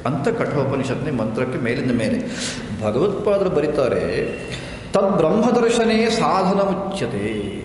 ಅಂತ ಕಠೋಪನಿಷತ್ನ ಮಂತ್ರಕ್ಕೆ ಮೇಲಿಂದ ಮೇಲೆ ಭಗವತ್ಪಾದರು ಬರೀತಾರೆ ತದ್ ಬ್ರಹ್ಮದರ್ಶನೇ ಸಾಧನ ಮುಚ್ಯತೆ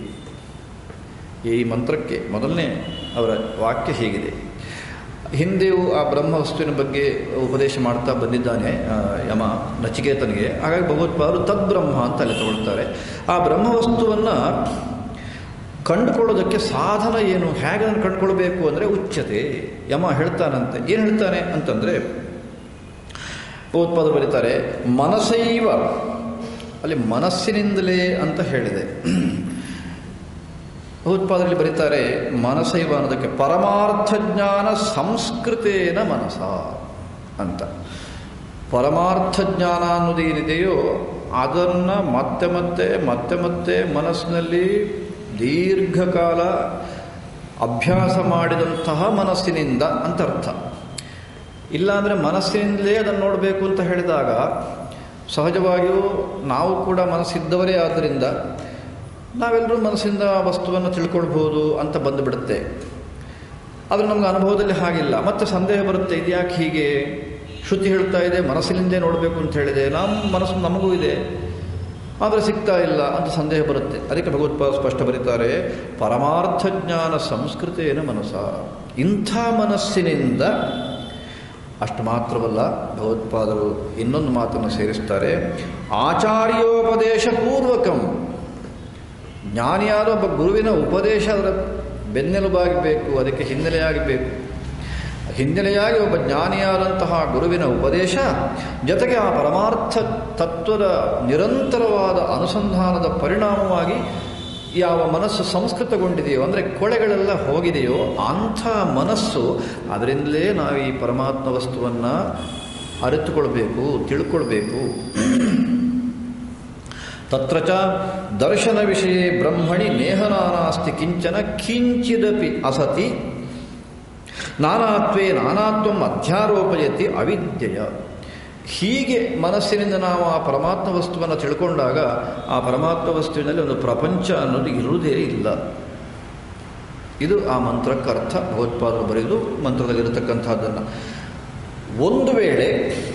ಈ ಮಂತ್ರಕ್ಕೆ ಮೊದಲನೇ ಅವರ ವಾಕ್ಯ ಹೀಗಿದೆ ಹಿಂದೆಯೂ ಆ ಬ್ರಹ್ಮ ವಸ್ತುವಿನ ಬಗ್ಗೆ ಉಪದೇಶ ಮಾಡ್ತಾ ಬಂದಿದ್ದಾನೆ ಆ, ಯಮ ನಚಿಕೇತನಿಗೆ ಹಾಗಾಗಿ ಭಗವತ್ಪಾದರು ತದ್ಬ್ರಹ್ಮ ಅಂತ ಅಲ್ಲಿ ತಗೊಳ್ತಾರೆ ಆ ಬ್ರಹ್ಮ ವಸ್ತುವನ್ನು ಕಂಡುಕೊಳ್ಳೋದಕ್ಕೆ ಸಾಧನ ಏನು ಹೇಗೆ ಅದನ್ನು ಕಂಡುಕೊಳ್ಬೇಕು ಅಂದರೆ ಉಚ್ಯತೆ ಯಮ ಹೇಳ್ತಾನಂತೆ ಏನು ಹೇಳ್ತಾನೆ ಅಂತಂದರೆ ಭಗವತ್ಪಾದರು ಬರೀತಾರೆ ಮನಸೈವ ಅಲ್ಲಿ ಮನಸ್ಸಿನಿಂದಲೇ ಅಂತ ಹೇಳಿದೆ ಭಗವತ್ಪಾದರಲ್ಲಿ ಬರೀತಾರೆ ಮನಸೈವ ಅನ್ನೋದಕ್ಕೆ ಪರಮಾರ್ಥ ಜ್ಞಾನ ಸಂಸ್ಕೃತೇನ ಮನಸ ಅಂತ ಪರಮಾರ್ಥ ಜ್ಞಾನ ಅನ್ನೋದೇನಿದೆಯೋ ಅದನ್ನು ಮತ್ತೆ ಮತ್ತೆ ಮತ್ತೆ ಮತ್ತೆ ಮನಸ್ಸಿನಲ್ಲಿ ದೀರ್ಘಕಾಲ ಅಭ್ಯಾಸ ಮಾಡಿದಂತಹ ಮನಸ್ಸಿನಿಂದ ಅಂತ ಅರ್ಥ ಇಲ್ಲಾಂದರೆ ಮನಸ್ಸಿನಿಂದಲೇ ಅದನ್ನು ನೋಡಬೇಕು ಅಂತ ಹೇಳಿದಾಗ ಸಹಜವಾಗಿಯೂ ನಾವು ಕೂಡ ಮನಸ್ಸಿದ್ದವರೇ ಆದ್ದರಿಂದ ನಾವೆಲ್ಲರೂ ಮನಸ್ಸಿಂದ ಆ ವಸ್ತುವನ್ನು ತಿಳ್ಕೊಳ್ಬೋದು ಅಂತ ಬಂದುಬಿಡುತ್ತೆ ಆದರೆ ನಮ್ಗೆ ಅನುಭವದಲ್ಲಿ ಹಾಗಿಲ್ಲ ಮತ್ತೆ ಸಂದೇಹ ಬರುತ್ತೆ ಇದ್ಯಾಕೆ ಹೀಗೆ ಶ್ರುತಿ ಹೇಳ್ತಾ ಇದೆ ಮನಸ್ಸಿನಿಂದೇ ನೋಡಬೇಕು ಅಂತ ಹೇಳಿದೆ ನಮ್ಮ ಮನಸ್ಸು ನಮಗೂ ಇದೆ ಆದರೆ ಸಿಗ್ತಾ ಇಲ್ಲ ಅಂತ ಸಂದೇಹ ಬರುತ್ತೆ ಅದಕ್ಕೆ ಭಗವತ್ಪಾದ ಸ್ಪಷ್ಟ ಬರೀತಾರೆ ಪರಮಾರ್ಥ ಜ್ಞಾನ ಸಂಸ್ಕೃತೇನ ಮನಸ್ಸ ಇಂಥ ಮನಸ್ಸಿನಿಂದ ಅಷ್ಟು ಮಾತ್ರವಲ್ಲ ಭಗವತ್ಪಾದರು ಇನ್ನೊಂದು ಮಾತನ್ನು ಸೇರಿಸ್ತಾರೆ ಆಚಾರ್ಯೋಪದೇಶ ಪೂರ್ವಕಂ ಜ್ಞಾನಿಯಾದ ಒಬ್ಬ ಗುರುವಿನ ಉಪದೇಶ ಅದರ ಬೆನ್ನೆಲುಬಾಗಬೇಕು ಅದಕ್ಕೆ ಹಿನ್ನೆಲೆಯಾಗಬೇಕು ಹಿನ್ನೆಲೆಯಾಗಿ ಒಬ್ಬ ಜ್ಞಾನಿಯಾದಂತಹ ಗುರುವಿನ ಉಪದೇಶ ಜೊತೆಗೆ ಆ ಪರಮಾರ್ಥ ತತ್ವದ ನಿರಂತರವಾದ ಅನುಸಂಧಾನದ ಪರಿಣಾಮವಾಗಿ ಯಾವ ಮನಸ್ಸು ಸಂಸ್ಕೃತಗೊಂಡಿದೆಯೋ ಅಂದರೆ ಕೊಳೆಗಳೆಲ್ಲ ಹೋಗಿದೆಯೋ ಅಂಥ ಮನಸ್ಸು ಅದರಿಂದಲೇ ನಾವು ಈ ಪರಮಾತ್ಮ ವಸ್ತುವನ್ನು ಅರಿತುಕೊಳ್ಬೇಕು ತಿಳ್ಕೊಳ್ಬೇಕು ತತ್ರ ಚ ದರ್ಶನ ವಿಷಯ ಬ್ರಹ್ಮಣಿ ನೇಹನಾನಾಸ್ತಿ ಕಿಂಚನ ಕಿಂಚಿದಪಿ ಅಸತಿ ನಾನಾತ್ವೇ ನಾನಾತ್ವಂ ಅಧ್ಯಾರೋಪಯತಿ ಅವಿದ್ಯೆಯ ಹೀಗೆ ಮನಸ್ಸಿನಿಂದ ನಾವು ಆ ಪರಮಾತ್ಮ ವಸ್ತುವನ್ನು ತಿಳ್ಕೊಂಡಾಗ ಆ ಪರಮಾತ್ಮ ವಸ್ತುವಿನಲ್ಲಿ ಒಂದು ಪ್ರಪಂಚ ಅನ್ನೋದು ಇರುವುದೇ ಇಲ್ಲ ಇದು ಆ ಮಂತ್ರಕ್ಕೆ ಅರ್ಥ ಭಗವತ್ಪಾದರು ಬರೆದು ಮಂತ್ರದಲ್ಲಿರತಕ್ಕಂಥದ್ದನ್ನು ಒಂದು ವೇಳೆ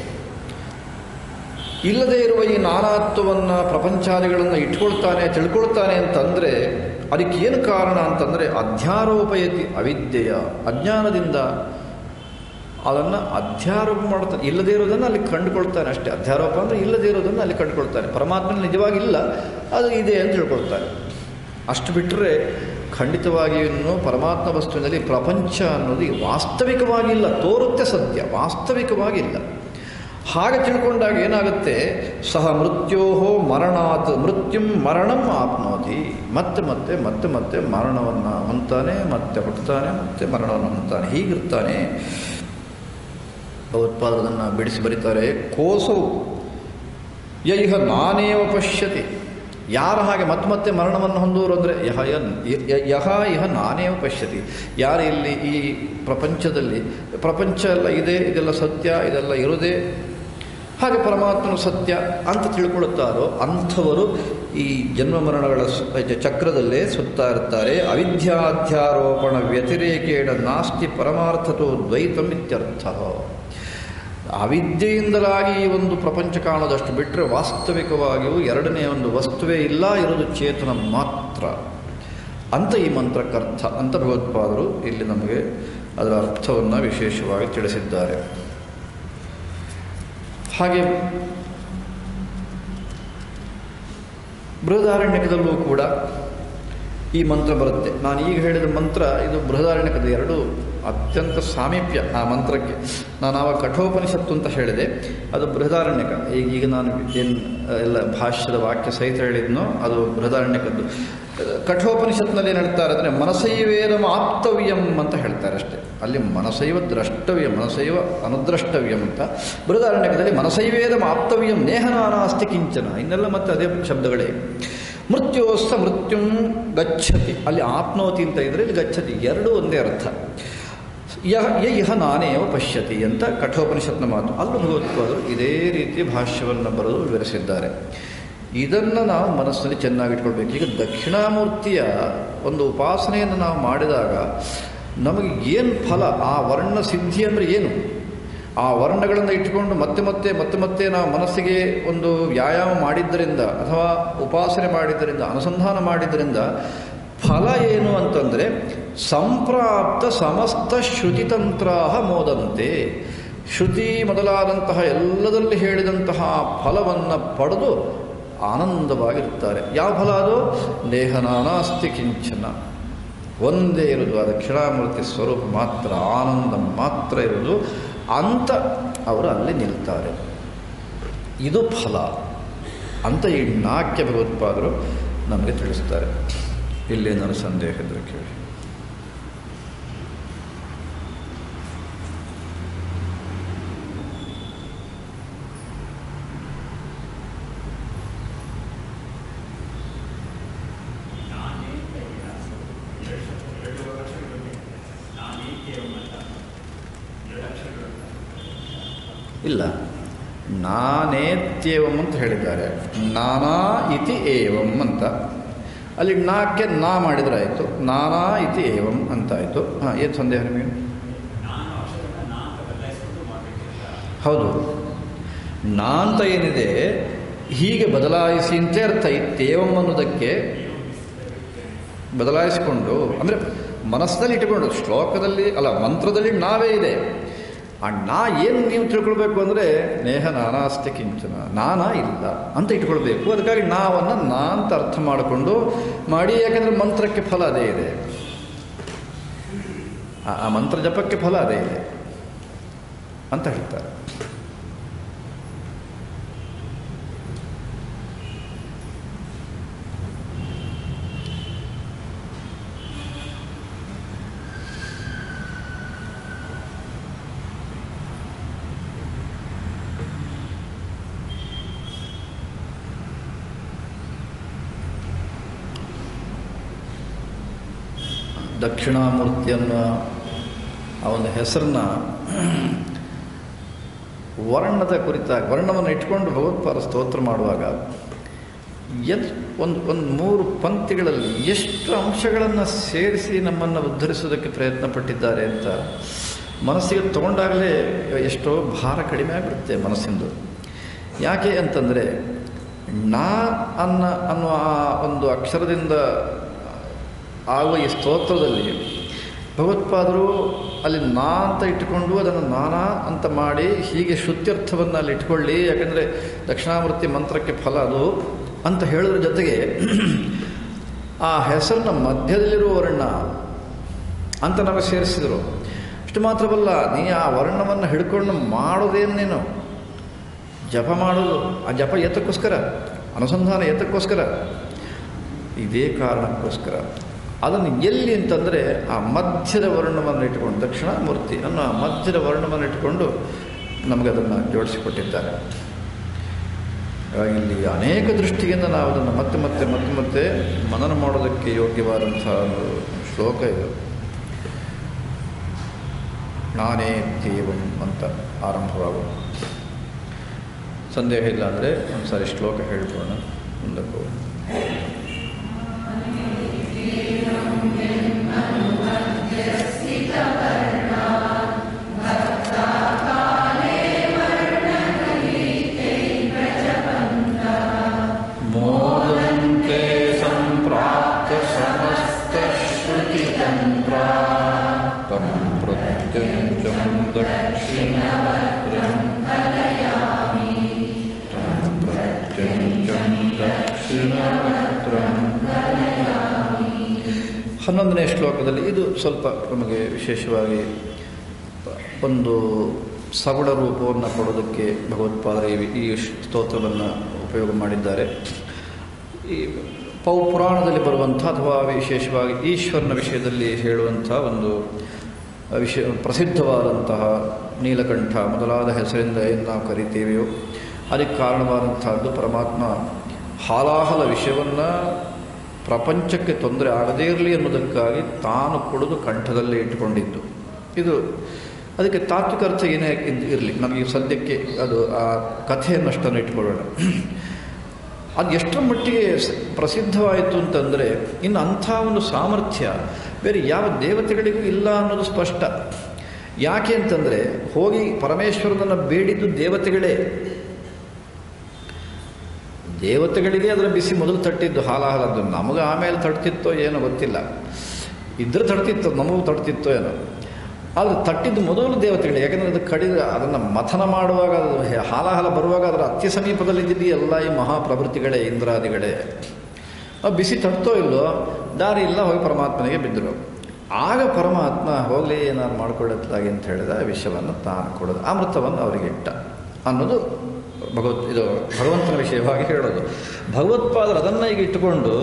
ಇಲ್ಲದೇ ಇರುವ ಈ ನಾನಾತ್ವವನ್ನು ಪ್ರಪಂಚಾದಿಗಳನ್ನು ಇಟ್ಕೊಳ್ತಾನೆ ತಿಳ್ಕೊಳ್ತಾನೆ ಅಂತಂದರೆ ಅದಕ್ಕೆ ಏನು ಕಾರಣ ಅಂತಂದರೆ ಅಧ್ಯಾರೋಪಯತಿ ಅವಿದ್ಯೆಯ ಅಜ್ಞಾನದಿಂದ ಅದನ್ನು ಅಧ್ಯಾರೋಪ ಮಾಡ್ತಾನೆ ಇಲ್ಲದೇ ಇರೋದನ್ನು ಅಲ್ಲಿ ಕಂಡುಕೊಳ್ತಾನೆ ಅಷ್ಟೇ ಅಧ್ಯಾರೋಪ ಅಂದರೆ ಇಲ್ಲದೇ ಇರೋದನ್ನು ಅಲ್ಲಿ ಕಂಡುಕೊಳ್ತಾನೆ ಪರಮಾತ್ಮ ನಿಜವಾಗಿಲ್ಲ ಅದು ಇದೆ ಅಂತ ತಿಳ್ಕೊಳ್ತಾನೆ ಅಷ್ಟು ಬಿಟ್ಟರೆ ಖಂಡಿತವಾಗಿ ಇನ್ನು ಪರಮಾತ್ಮ ವಸ್ತುವಿನಲ್ಲಿ ಪ್ರಪಂಚ ಅನ್ನೋದು ವಾಸ್ತವಿಕವಾಗಿಲ್ಲ ತೋರುತ್ತೆ ಸತ್ಯ ವಾಸ್ತವಿಕವಾಗಿಲ್ಲ ಹಾಗೆ ತಿಳ್ಕೊಂಡಾಗ ಏನಾಗುತ್ತೆ ಸಹ ಮೃತ್ಯೋ ಮರಣಾತ್ ಮೃತ್ಯುಂ ಮರಣಂ ಆಪ್ನೋತಿ ಮತ್ತೆ ಮತ್ತೆ ಮತ್ತೆ ಮತ್ತೆ ಮರಣವನ್ನು ಹೊಂತಾನೆ ಮತ್ತೆ ಹುಟ್ಟುತ್ತಾನೆ ಮತ್ತೆ ಮರಣವನ್ನು ಹೊಂತಾನೆ ಹೀಗಿರ್ತಾನೆ ಭಗವತ್ಪಾದರನ್ನು ಬಿಡಿಸಿ ಬರೀತಾರೆ ಕೋಸವು ಯೈಹ ನಾನೇವ ಪಶ್ಯತಿ ಯಾರ ಹಾಗೆ ಮತ್ತೆ ಮತ್ತೆ ಮರಣವನ್ನು ಹೊಂದುವರು ಅಂದರೆ ಯಹ ಯ- ಯಹ ಇಹ ನಾನೇವ ಪಶ್ಯತಿ ಯಾರು ಇಲ್ಲಿ ಈ ಪ್ರಪಂಚದಲ್ಲಿ ಪ್ರಪಂಚ ಎಲ್ಲ ಇದೆ ಇದೆಲ್ಲ ಸತ್ಯ ಇದೆಲ್ಲ ಇರೋದೇ ಹಾಗೆ ಪರಮಾತ್ಮನು ಸತ್ಯ ಅಂತ ತಿಳ್ಕೊಳ್ಳುತ್ತಾರೋ ಅಂಥವರು ಈ ಜನ್ಮ ಮರಣಗಳ ಸು- ಚಕ್ರದಲ್ಲೇ ಸುತ್ತಾ ಇರ್ತಾರೆ ಅವಿದ್ಯಾಧ್ಯಾರೋಪಣ ವ್ಯತಿರೇಕೇಣ ನಾಸ್ತಿ ಪರಮಾರ್ಥತೋ ದ್ವೈತಂ ಇತ್ಯರ್ಥ ಅವಿದ್ಯೆಯಿಂದಲಾಗಿ ಈ ಒಂದು ಪ್ರಪಂಚ ಕಾಣೋದಷ್ಟು ಬಿಟ್ಟರೆ ವಾಸ್ತವಿಕವಾಗಿಯೂ ಎರಡನೇ ಒಂದು ವಸ್ತುವೇ ಇಲ್ಲ ಇರೋದು ಚೇತನ ಮಾತ್ರ ಅಂತ ಈ ಮಂತ್ರಕ್ಕರ್ಥ ಅಂತ ಭಗವತ್ಪಾದರು ಇಲ್ಲಿ ನಮಗೆ ಅದರ ಅರ್ಥವನ್ನು ವಿಶೇಷವಾಗಿ ತಿಳಿಸಿದ್ದಾರೆ ಹಾಗೆ ಬೃಹದಾರಣ್ಯಕದಲ್ಲೂ ಕೂಡ ಈ ಮಂತ್ರ ಬರುತ್ತೆ ನಾನು ಈಗ ಹೇಳಿದ ಮಂತ್ರ ಇದು ಬೃಹದಾರಣ್ಯಕದ ಎರಡು ಅತ್ಯಂತ ಸಾಮೀಪ್ಯ ಆ ಮಂತ್ರಕ್ಕೆ ನಾನು ಆವಾಗ ಕಠೋಪನಿಷತ್ತು ಅಂತ ಹೇಳಿದೆ ಅದು ಬೃಹದಾರಣ್ಯಕ ಈಗ ಈಗ ನಾನು ಏನು ಎಲ್ಲ ಭಾಷ್ಯದ ವಾಕ್ಯ ಸಹಿತ ಹೇಳಿದ್ನೋ ಅದು ಬೃಹದಾರಣ್ಯಕದ್ದು ಕಠೋಪನಿಷತ್ನಲ್ಲಿ ಏನು ಹೇಳ್ತಾರೆ ಅಂದರೆ ಮನಸೈವೇದಮ ಆಪ್ತವ್ಯಂ ಅಂತ ಹೇಳ್ತಾರೆ ಅಷ್ಟೇ ಅಲ್ಲಿ ಮನಸೈವ ದ್ರಷ್ಟವ್ಯ ಮನಸೈವ ಅನುದ್ರಷ್ಟವ್ಯಂ ಅಂತ ಬೃಹದಾರಣ್ಯಕದಲ್ಲಿ ಮನಸೈವೇದಮ ಆಪ್ತವ್ಯಂ ನೇಹನಾನಾಸ್ತಿ ಕಿಂಚನ ಇನ್ನೆಲ್ಲ ಮತ್ತೆ ಅದೇ ಶಬ್ದಗಳೇ ಮೃತ್ಯೋಸ್ತ ಮೃತ್ಯುಂ ಗಚ್ಚತಿ ಅಲ್ಲಿ ಆಪ್ನೋತಿ ಅಂತ ಇದ್ರೆ ಇಲ್ಲಿ ಗಚ್ಚತಿ ಎರಡೂ ಒಂದೇ ಅರ್ಥ ಯಹ ಯ ಇಹ ನಾನೇವ ಪಶ್ಯತಿ ಅಂತ ಕಠೋಪನಿಷತ್ನ ಮಾತು ಅಲ್ಲೂ ಭಗವತ್ಪಾದರು ಇದೇ ರೀತಿ ಭಾಷ್ಯವನ್ನು ಬರೆದು ವಿವರಿಸಿದ್ದಾರೆ ಇದನ್ನು ನಾವು ಮನಸ್ಸಿನಲ್ಲಿ ಚೆನ್ನಾಗಿ ಇಟ್ಕೊಳ್ಬೇಕು ಈಗ ದಕ್ಷಿಣಾಮೂರ್ತಿಯ ಒಂದು ಉಪಾಸನೆಯನ್ನು ನಾವು ಮಾಡಿದಾಗ ನಮಗೆ ಏನು ಫಲ ಆ ವರ್ಣ ಸಿದ್ಧಿ ಅಂದರೆ ಏನು ಆ ವರ್ಣಗಳನ್ನು ಇಟ್ಟುಕೊಂಡು ಮತ್ತೆ ಮತ್ತೆ ಮತ್ತೆ ಮತ್ತೆ ನಾವು ಮನಸ್ಸಿಗೆ ಒಂದು ವ್ಯಾಯಾಮ ಮಾಡಿದ್ದರಿಂದ ಅಥವಾ ಉಪಾಸನೆ ಮಾಡಿದ್ದರಿಂದ ಅನುಸಂಧಾನ ಮಾಡಿದ್ದರಿಂದ ಫಲ ಏನು ಅಂತಂದರೆ ಸಂಪ್ರಾಪ್ತ ಸಮಸ್ತ ಶ್ರುತಿತಂತ್ರ ಮೋದಂತೆ ಶ್ರುತಿ ಮೊದಲಾದಂತಹ ಎಲ್ಲದಲ್ಲಿ ಹೇಳಿದಂತಹ ಫಲವನ್ನು ಪಡೆದು ಆನಂದವಾಗಿರುತ್ತಾರೆ ಯಾವ ಫಲ ಅದು ನೇಹನಾನಾಸ್ತಿ ಕಿಂಚನ ಒಂದೇ ಇರೋದು ಆ ದಕ್ಷಿಣಾಮೂರ್ತಿ ಸ್ವರೂಪ ಮಾತ್ರ ಆನಂದ ಮಾತ್ರ ಇರೋದು ಅಂತ ಅವರು ಅಲ್ಲಿ ನಿಲ್ತಾರೆ ಇದು ಫಲ ಅಂತ ಈ ನಾಟ್ಯ ಭಗವತ್ಪಾದರು ನಮಗೆ ತಿಳಿಸ್ತಾರೆ ಇಲ್ಲಿ ನನ್ನ ಸಂದೇಹ ಇದ್ರೆ ಕೇಳಿ ಇಲ್ಲ ನಾನೇತ್ಯೇವಂ ಅಂತ ಹೇಳಿದ್ದಾರೆ ನಾನಾ ಇತಿ ಏವಂ ಅಂತ ಅಲ್ಲಿ ನಾಕ್ಕೆ ನಾ ಮಾಡಿದ್ರೆ ಆಯಿತು ನಾನಾ ಇತಿ ಏವಂ ಅಂತಾಯಿತು ಹಾಂ ಏನು ಸಂದೇಹ ನಿಮಗೆ ಹೌದು ನಾ ಅಂತ ಏನಿದೆ ಹೀಗೆ ಬದಲಾಯಿಸಿ ಅಂತ ಅರ್ಥ ಇತ್ತೇವಂ ಅನ್ನೋದಕ್ಕೆ ಬದಲಾಯಿಸಿಕೊಂಡು ಅಂದರೆ ಮನಸ್ಸಿನಲ್ಲಿ ಇಟ್ಟುಕೊಂಡು ಶ್ಲೋಕದಲ್ಲಿ ಅಲ್ಲ ಮಂತ್ರದಲ್ಲಿ ನಾವೇ ಇದೆ ಆ ನಾ ಏನು ನೀವು ತಿಳ್ಕೊಳ್ಬೇಕು ಅಂದರೆ ನೇಹ ನಾನಾಸ್ತಿ ಕಿಂಚನ ನಾನಾ ಇಲ್ಲ ಅಂತ ಇಟ್ಕೊಳ್ಬೇಕು ಅದಕ್ಕಾಗಿ ನಾವನ್ನು ನಾ ಅಂತ ಅರ್ಥ ಮಾಡಿಕೊಂಡು ಮಾಡಿ ಯಾಕಂದರೆ ಮಂತ್ರಕ್ಕೆ ಫಲ ಅದೇ ಇದೆ ಆ ಆ ಮಂತ್ರ ಜಪಕ್ಕೆ ಫಲ ಅದೇ ಇದೆ ಅಂತ ಹೇಳ್ತಾರೆ ದಕ್ಷಿಣಾಮೂರ್ತಿಯನ್ನ ಆ ಒಂದು ಹೆಸರನ್ನ ವರ್ಣದ ಕುರಿತಾಗಿ ವರ್ಣವನ್ನು ಇಟ್ಕೊಂಡು ಭಗವತ್ಪಾದ ಸ್ತೋತ್ರ ಮಾಡುವಾಗ ಎಲ್ ಒಂದು ಒಂದು ಮೂರು ಪಂಕ್ತಿಗಳಲ್ಲಿ ಎಷ್ಟು ಅಂಶಗಳನ್ನು ಸೇರಿಸಿ ನಮ್ಮನ್ನು ಉದ್ಧರಿಸೋದಕ್ಕೆ ಪ್ರಯತ್ನ ಪಟ್ಟಿದ್ದಾರೆ ಅಂತ ಮನಸ್ಸಿಗೆ ತಗೊಂಡಾಗಲೇ ಎಷ್ಟೋ ಭಾರ ಕಡಿಮೆ ಆಗಿಬಿಡುತ್ತೆ ಮನಸ್ಸಿಂದು ಯಾಕೆ ಅಂತಂದರೆ ನಾ ಅನ್ನ ಅನ್ನುವ ಆ ಒಂದು ಅಕ್ಷರದಿಂದ ಆಗುವ ಈ ಸ್ತೋತ್ರದಲ್ಲಿ ಭಗವತ್ಪಾದರು ಅಲ್ಲಿ ನಾ ಅಂತ ಇಟ್ಟುಕೊಂಡು ಅದನ್ನು ನಾನಾ ಅಂತ ಮಾಡಿ ಹೀಗೆ ಶುದ್ಧ್ಯರ್ಥವನ್ನು ಅಲ್ಲಿ ಇಟ್ಕೊಳ್ಳಿ ಯಾಕಂದರೆ ದಕ್ಷಿಣಾಮೂರ್ತಿ ಮಂತ್ರಕ್ಕೆ ಫಲ ಅದು ಅಂತ ಹೇಳೋದ್ರ ಜೊತೆಗೆ ಆ ಹೆಸರನ್ನ ಮಧ್ಯದಲ್ಲಿರುವ ವರ್ಣ ಅಂತ ನಮಗೆ ಸೇರಿಸಿದರು ಅಷ್ಟು ಮಾತ್ರವಲ್ಲ ನೀ ಆ ವರ್ಣವನ್ನು ಹಿಡ್ಕೊಂಡು ಮಾಡೋದೇನು ನೀನು ಜಪ ಮಾಡೋದು ಆ ಜಪ ಎತ್ತಕ್ಕೋಸ್ಕರ ಅನುಸಂಧಾನ ಎತ್ತಕ್ಕೋಸ್ಕರ ಇದೇ ಕಾರಣಕ್ಕೋಸ್ಕರ ಅದನ್ನು ಎಲ್ಲಿ ಅಂತಂದರೆ ಆ ಮಧ್ಯದ ವರ್ಣವನ್ನು ಇಟ್ಟುಕೊಂಡು ದಕ್ಷಿಣಾಮೂರ್ತಿ ಅನ್ನೋ ಆ ಮಧ್ಯದ ವರ್ಣವನ್ನು ಇಟ್ಟುಕೊಂಡು ನಮಗದನ್ನು ಜೋಡಿಸಿಕೊಟ್ಟಿದ್ದಾರೆ ಹಾಗಾಗಿ ಇಲ್ಲಿ ಅನೇಕ ದೃಷ್ಟಿಯಿಂದ ನಾವು ಅದನ್ನು ಮತ್ತೆ ಮತ್ತೆ ಮತ್ತೆ ಮತ್ತೆ ಮನನ ಮಾಡೋದಕ್ಕೆ ಯೋಗ್ಯವಾದಂಥ ಒಂದು ಶ್ಲೋಕ ಇದು ನಾನೇ ದೇವಂ ಅಂತ ಆರಂಭವಾಗುವ ಸಂದೇಹ ಇಲ್ಲ ಅಂದರೆ ಒಂದು ಸಾರಿ ಶ್ಲೋಕ ಹೇಳ್ಕೊಳ್ಳೋಣ ಮುಂದಕ್ಕೆ ಹೋಗೋಣ. मोदन्ते सम्प्राप्तसमस्तश्रुतितन्त्रा तं प्रत्यञ्चं दक्षिणवक्त्रं तं प्रत्यञ्चं दक्षिणवक्त्रं ಹನ್ನೊಂದನೇ ಶ್ಲೋಕದಲ್ಲಿ ಇದು ಸ್ವಲ್ಪ ನಮಗೆ ವಿಶೇಷವಾಗಿ ಒಂದು ಸಗುಣ ರೂಪವನ್ನು ಕೊಡೋದಕ್ಕೆ ಭಗವತ್ಪಾದರು ಈ ಈ ಸ್ತೋತ್ರವನ್ನು ಉಪಯೋಗ ಮಾಡಿದ್ದಾರೆ ಈ ಪೌ ಪುರಾಣದಲ್ಲಿ ಬರುವಂಥ ಅಥವಾ ವಿಶೇಷವಾಗಿ ಈಶ್ವರನ ವಿಷಯದಲ್ಲಿ ಹೇಳುವಂಥ ಒಂದು ವಿಷಯ ಪ್ರಸಿದ್ಧವಾದಂತಹ ನೀಲಕಂಠ ಮೊದಲಾದ ಹೆಸರಿಂದ ಏನು ನಾವು ಕರಿತೀವೆಯೋ ಅದಕ್ಕೆ ಕಾರಣವಾದಂತಹದ್ದು ಪರಮಾತ್ಮ ಹಾಲಾಹಲ ವಿಷಯವನ್ನು ಪ್ರಪಂಚಕ್ಕೆ ತೊಂದರೆ ಆಗದೇ ಇರಲಿ ಅನ್ನೋದಕ್ಕಾಗಿ ತಾನು ಕೊಡೋದು ಕಂಠದಲ್ಲೇ ಇಟ್ಟುಕೊಂಡಿದ್ದು ಇದು ಅದಕ್ಕೆ ತಾತ್ವಿಕ ಅರ್ಥ ಏನೇ ಇರಲಿ ನಮಗೆ ಸದ್ಯಕ್ಕೆ ಅದು ಆ ಕಥೆಯನ್ನಷ್ಟನ್ನು ಇಟ್ಕೊಳ್ಳೋಣ ಅದು ಎಷ್ಟರ ಮಟ್ಟಿಗೆ ಸ- ಪ್ರಸಿದ್ಧವಾಯಿತು ಅಂತಂದರೆ ಇನ್ನು ಅಂಥ ಒಂದು ಸಾಮರ್ಥ್ಯ ಬೇರೆ ಯಾವ ದೇವತೆಗಳಿಗೂ ಇಲ್ಲ ಅನ್ನೋದು ಸ್ಪಷ್ಟ ಯಾಕೆ ಅಂತಂದರೆ ಹೋಗಿ ಪರಮೇಶ್ವರನನ್ನು ಬೇಡಿದ್ದು ದೇವತೆಗಳೇ ದೇವತೆಗಳಿಗೆ ಅದರ ಬಿಸಿ ಮೊದಲು ತಟ್ಟಿದ್ದು ಹಾಲಾಹಲದ್ದು ನಮಗೆ ಆಮೇಲೆ ತಟ್ತಿತ್ತೋ ಏನೋ ಗೊತ್ತಿಲ್ಲ ಇದ್ರೆ ತಡ್ತಿತ್ತು ನಮಗೂ ತಡ್ತಿತ್ತೋ ಏನೋ ಆದರೆ ತಟ್ಟಿದ್ದು ಮೊದಲು ದೇವತೆಗಳು ಯಾಕಂದರೆ ಅದು ಕಡಿದ ಅದನ್ನು ಮಥನ ಮಾಡುವಾಗ ಅದು ಹಾಲಾಹಲ ಬರುವಾಗ ಅದರ ಅತ್ಯ ಸಮೀಪದಲ್ಲಿದ್ದಿದ್ದು ಎಲ್ಲ ಈ ಮಹಾಪ್ರವೃತ್ತಿಗಳೇ ಇಂದ್ರಾದಿಗಳೇ ಆ ಬಿಸಿ ತಟ್ತೋ ಇಲ್ಲೋ ದಾರಿ ಇಲ್ಲ ಹೋಗಿ ಪರಮಾತ್ಮನಿಗೆ ಬಿದ್ದರು ಆಗ ಪರಮಾತ್ಮ ಹೋಗಲಿ ಏನಾದ್ರು ಮಾಡ್ಕೊಳ್ಳತ್ತಾಗಿ ಅಂತ ಹೇಳಿದ ವಿಷಯವನ್ನು ತಾನು ಕೊಡೋದು ಅಮೃತವನ್ನು ಅವರಿಗೆ ಇಟ್ಟ ಅನ್ನೋದು ಭಗವತ್ ಇದು ಭಗವಂತನ ವಿಷಯವಾಗಿ ಹೇಳೋದು ಭಗವತ್ಪಾದರು ಅದನ್ನು ಈಗ ಇಟ್ಟುಕೊಂಡು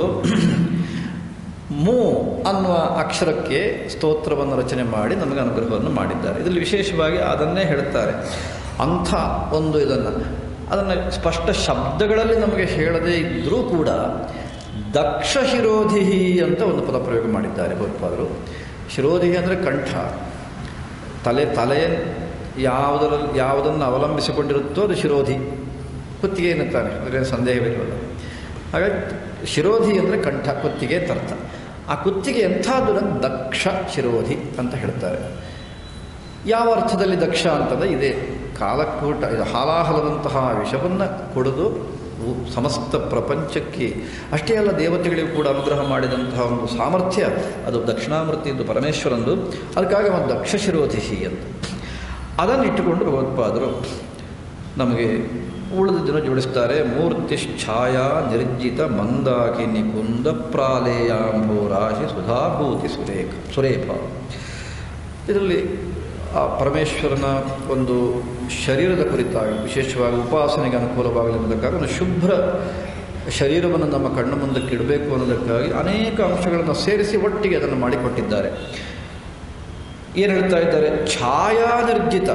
ಮೂ ಅನ್ನುವ ಅಕ್ಷರಕ್ಕೆ ಸ್ತೋತ್ರವನ್ನು ರಚನೆ ಮಾಡಿ ನಮಗೆ ಅನುಗ್ರಹವನ್ನು ಮಾಡಿದ್ದಾರೆ ಇದರಲ್ಲಿ ವಿಶೇಷವಾಗಿ ಅದನ್ನೇ ಹೇಳ್ತಾರೆ ಅಂಥ ಒಂದು ಇದನ್ನು ಅದನ್ನು ಸ್ಪಷ್ಟ ಶಬ್ದಗಳಲ್ಲಿ ನಮಗೆ ಹೇಳದೇ ಇದ್ದರೂ ಕೂಡ ದಕ್ಷ ಶಿರೋಧಿ ಅಂತ ಒಂದು ಪದ ಪ್ರಯೋಗ ಮಾಡಿದ್ದಾರೆ ಭಗವತ್ಪಾದರು ಶಿರೋಧಿ ಅಂದರೆ ಕಂಠ ತಲೆ ತಲೆ ಯಾವುದರಲ್ಲಿ ಯಾವುದನ್ನು ಅವಲಂಬಿಸಿಕೊಂಡಿರುತ್ತೋ ಅದು ಶಿರೋಧಿ ಕುತ್ತಿಗೆ ಎನ್ನುತ್ತಾನೆ ಅದರ ಸಂದೇಹವಿಲ್ವಲ್ಲ ಹಾಗಾಗಿ ಶಿರೋಧಿ ಅಂದರೆ ಕಂಠ ಕುತ್ತಿಗೆ ತರ್ಥ ಆ ಕುತ್ತಿಗೆ ಎಂಥದ್ದು ದಕ್ಷ ಶಿರೋಧಿ ಅಂತ ಹೇಳ್ತಾರೆ ಯಾವ ಅರ್ಥದಲ್ಲಿ ದಕ್ಷ ಅಂತಂದರೆ ಇದೇ ಕಾಲಕೂಟ ಇದು ಹಾಲಾಹಲದಂತಹ ವಿಷವನ್ನು ಕುಡಿದು ಉ- ಸಮಸ್ತ ಪ್ರಪಂಚಕ್ಕೆ ಅಷ್ಟೇ ಅಲ್ಲ ದೇವತೆಗಳಿಗೂ ಕೂಡ ಅನುಗ್ರಹ ಮಾಡಿದಂತಹ ಒಂದು ಸಾಮರ್ಥ್ಯ ಅದು ದಕ್ಷಿಣಾಮೂರ್ತಿದ್ದು ಪರಮೇಶ್ವರಂದು ಅದಕ್ಕಾಗಿ ಒಂದು ದಕ್ಷ ಶಿರೋಧಿ ಅಂತ ಅದನ್ನು ಇಟ್ಟುಕೊಂಡು ಭಗವತ್ಪಾದರು ನಮಗೆ ಉಳಿದ ದಿನ ಜೋಡಿಸ್ತಾರೆ ಮೂರ್ತಿಶ್ಛಾಯಾ ನಿರ್ಜಿತ ಮಂದಾಕಿನಿ ಕುಂದ ಪ್ರಾಲೇಯಾಂಭೋ ರಾಶಿ ಸುಧಾಭೂತಿ ಸುರೇಖ ಸುರೇಖ ಇದರಲ್ಲಿ ಆ ಪರಮೇಶ್ವರನ ಒಂದು ಶರೀರದ ಕುರಿತಾಗಿ ವಿಶೇಷವಾಗಿ ಉಪಾಸನೆಗೆ ಅನುಕೂಲವಾಗಲಿರುವುದಕ್ಕಾಗಿ ಒಂದು ಶುಭ್ರ ಶರೀರವನ್ನು ನಮ್ಮ ಕಣ್ಣ ಮುಂದಕ್ಕೆ ಇಡಬೇಕು ಅನ್ನೋದಕ್ಕಾಗಿ ಅನೇಕ ಅಂಶಗಳನ್ನು ಸೇರಿಸಿ ಒಟ್ಟಿಗೆ ಅದನ್ನು ಮಾಡಿಕೊಟ್ಟಿದ್ದಾರೆ ಏನು ಹೇಳ್ತಾ ಇದ್ದಾರೆ ಛಾಯಾ ನಿರ್ಜಿತ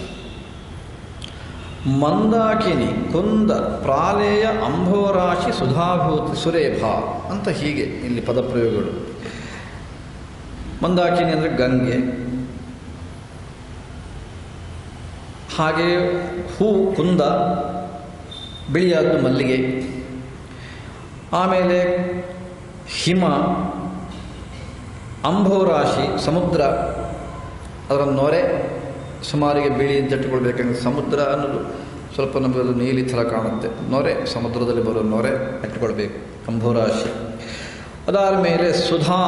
ಮಂದಾಕಿನಿ ಕುಂದ ಪ್ರಾಲೇಯ ಅಂಭೋರಾಶಿ ಸುಧಾಭೂತಿ ಸುರೇಭ ಅಂತ ಹೀಗೆ ಇಲ್ಲಿ ಪದಪ್ರಯೋಗಗಳು ಮಂದಾಕಿನಿ ಅಂದರೆ ಗಂಗೆ ಹಾಗೆ ಹೂ ಕುಂದ ಬಿಳಿಯಾದ್ದು ಮಲ್ಲಿಗೆ ಆಮೇಲೆ ಹಿಮ ಅಂಭೋರಾಶಿ ಸಮುದ್ರ ಅದರ ನೊರೆ ಸುಮಾರಿಗೆ ಬಿಳಿ ಅಂತ ಇಟ್ಟುಕೊಳ್ಬೇಕಂದ್ರೆ ಸಮುದ್ರ ಅನ್ನೋದು ಸ್ವಲ್ಪ ನಮಗೆ ಅದು ನೀಲಿ ಥರ ಕಾಣುತ್ತೆ ನೊರೆ ಸಮುದ್ರದಲ್ಲಿ ಬರೋ ನೊರೆ ಇಟ್ಟುಕೊಳ್ಬೇಕು ಅಂಭೋರಾಶಿ ಅದಾದ ಮೇಲೆ ಸುಧಾ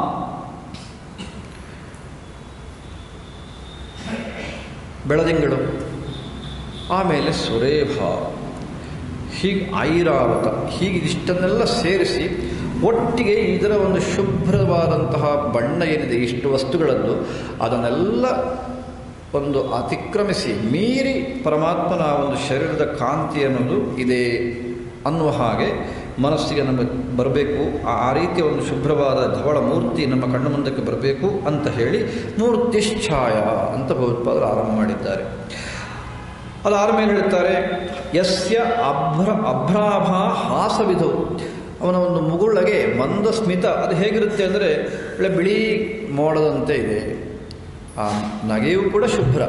ಬೆಳದಿಂಗಳು ಆಮೇಲೆ ಸುರೇಭ ಹೀಗೆ ಐರಾವತ ಹೀಗೆ ಇಷ್ಟನ್ನೆಲ್ಲ ಸೇರಿಸಿ ಒಟ್ಟಿಗೆ ಇದರ ಒಂದು ಶುಭ್ರವಾದಂತಹ ಬಣ್ಣ ಏನಿದೆ ಇಷ್ಟು ವಸ್ತುಗಳದ್ದು ಅದನ್ನೆಲ್ಲ ಒಂದು ಅತಿಕ್ರಮಿಸಿ ಮೀರಿ ಪರಮಾತ್ಮನ ಆ ಒಂದು ಶರೀರದ ಕಾಂತಿ ಅನ್ನೋದು ಇದೆ ಅನ್ನುವ ಹಾಗೆ ಮನಸ್ಸಿಗೆ ನಮಗೆ ಬರಬೇಕು ಆ ಆ ರೀತಿಯ ಒಂದು ಶುಭ್ರವಾದ ಧವಳ ಮೂರ್ತಿ ನಮ್ಮ ಕಣ್ಣ ಮುಂದಕ್ಕೆ ಬರಬೇಕು ಅಂತ ಹೇಳಿ ಮೂರ್ತಿಶ್ಛಾಯ ಅಂತ ಭಗವತ್ಪಾದರು ಆರಂಭ ಮಾಡಿದ್ದಾರೆ ಅದಾದ ಮೇಲೆ ಹೇಳ್ತಾರೆ ಯಸ್ಯ ಅಭ್ರ ಅಭ್ರಾಭ ಹಾಸವಿಧು ಅವನ ಒಂದು ಮುಗುಳಗೆ ಮಂದ ಸ್ಮಿತ ಅದು ಹೇಗಿರುತ್ತೆ ಅಂದರೆ ಒಳ್ಳೆ ಬಿಳಿ ಮೋಡದಂತೆ ಇದೆ ಆ ನಗೆಯೂ ಕೂಡ ಶುಭ್ರ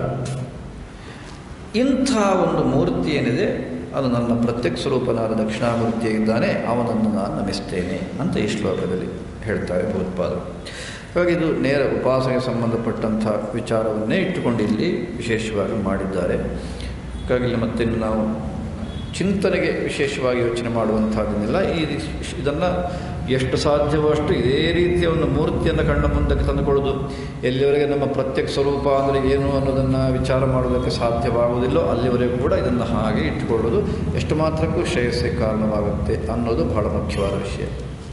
ಇಂಥ ಒಂದು ಮೂರ್ತಿ ಏನಿದೆ ಅದು ನನ್ನ ಪ್ರತ್ಯಕ್ಷ ಸ್ವರೂಪನಾದ ದಕ್ಷಿಣಾಮೂರ್ತಿ ಇದ್ದಾನೆ ಅವನನ್ನು ನಾನು ನಮಿಸ್ತೇನೆ ಅಂತ ಈ ಶ್ಲೋಕದಲ್ಲಿ ಹೇಳ್ತಾರೆ ಭಗವತ್ಪಾದರು ಹಾಗಾಗಿ ಇದು ನೇರ ಉಪಾಸನೆಗೆ ಸಂಬಂಧಪಟ್ಟಂಥ ವಿಚಾರವನ್ನೇ ಇಟ್ಟುಕೊಂಡು ಇಲ್ಲಿ ವಿಶೇಷವಾಗಿ ಮಾಡಿದ್ದಾರೆ ಹಾಗಾಗಿ ಇಲ್ಲಿ ಮತ್ತೆ ಇನ್ನು ನಾವು ಚಿಂತನೆಗೆ ವಿಶೇಷವಾಗಿ ಯೋಚನೆ ಮಾಡುವಂಥದ್ದನ್ನೆಲ್ಲ ಈ ಇದನ್ನು ಎಷ್ಟು ಸಾಧ್ಯವೋ ಅಷ್ಟು ಇದೇ ರೀತಿಯ ಒಂದು ಮೂರ್ತಿಯನ್ನು ಕಣ್ಣ ಮುಂದಕ್ಕೆ ತಂದುಕೊಳ್ಳೋದು ಎಲ್ಲಿವರೆಗೆ ನಮ್ಮ ಪ್ರತ್ಯಕ್ಷ ಸ್ವರೂಪ ಅಂದರೆ ಏನು ಅನ್ನೋದನ್ನು ವಿಚಾರ ಮಾಡೋದಕ್ಕೆ ಸಾಧ್ಯವಾಗುವುದಿಲ್ಲೋ ಅಲ್ಲಿವರೆಗೂ ಕೂಡ ಇದನ್ನು ಹಾಗೆ ಇಟ್ಟುಕೊಳ್ಳೋದು ಎಷ್ಟು ಮಾತ್ರಕ್ಕೂ ಶ್ರೇಯಸ್ಸಿಗೆ ಕಾರಣವಾಗುತ್ತೆ ಅನ್ನೋದು ಬಹಳ ಮುಖ್ಯವಾದ ವಿಷಯ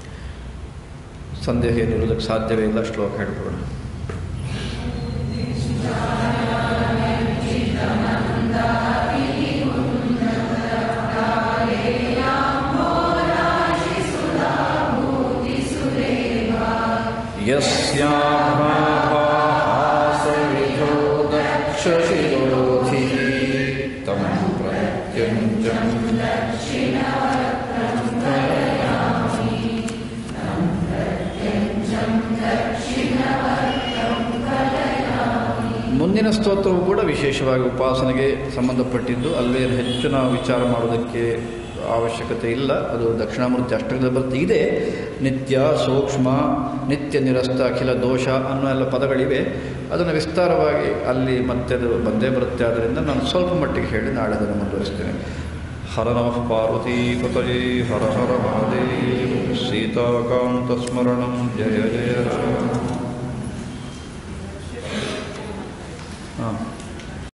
ಸಂದೇಹ ಏನಿರೋದಕ್ಕೆ ಸಾಧ್ಯವೇ ಇಲ್ಲ ಶ್ಲೋಕ ಹೇಳ್ಕೊಳ್ಳೋಣ यस्याभासविधो दक्षशिरोधिः तं प्रत्यञ्चं ಮುಂದಿನ ಸ್ತೋತ್ರವು ಕೂಡ ವಿಶೇಷವಾಗಿ ಉಪಾಸನೆಗೆ ಸಂಬಂಧಪಟ್ಟಿದ್ದು ಅಲ್ಲೇ ಹೆಚ್ಚು ನಾವು ವಿಚಾರ ಮಾಡೋದಕ್ಕೆ ಅವಶ್ಯಕತೆ ಇಲ್ಲ ಅದು ದಕ್ಷಿಣಾಮೂರ್ತಿ ಅಷ್ಟಕದಲ್ಲಿ ಬರುತ್ತೆ ಇದೆ ನಿತ್ಯ ಸೂಕ್ಷ್ಮ ನಿತ್ಯ ನಿರಸ್ತ ಅಖಿಲ ದೋಷ ಅನ್ನೋ ಎಲ್ಲ ಪದಗಳಿವೆ ಅದನ್ನು ವಿಸ್ತಾರವಾಗಿ ಅಲ್ಲಿ ಮತ್ತೆ ಅದು ಬಂದೇ ಬರುತ್ತೆ ಆದ್ದರಿಂದ ನಾನು ಸ್ವಲ್ಪ ಮಟ್ಟಿಗೆ ಹೇಳಿ ನಾಳೆ ಅದನ್ನು ಮುಂದುವರಿಸ್ತೇನೆ ಹರ ನಮಃ ಪಾರ್ವತೀ ಪತಯೇ ಹರ ಹರ ಮಹಾದೇವ ಸೀತಾಕಾಂತ ಸ್ಮರಣಂ ಜಯ ಜಯ ರಾಮ ಹಾಂ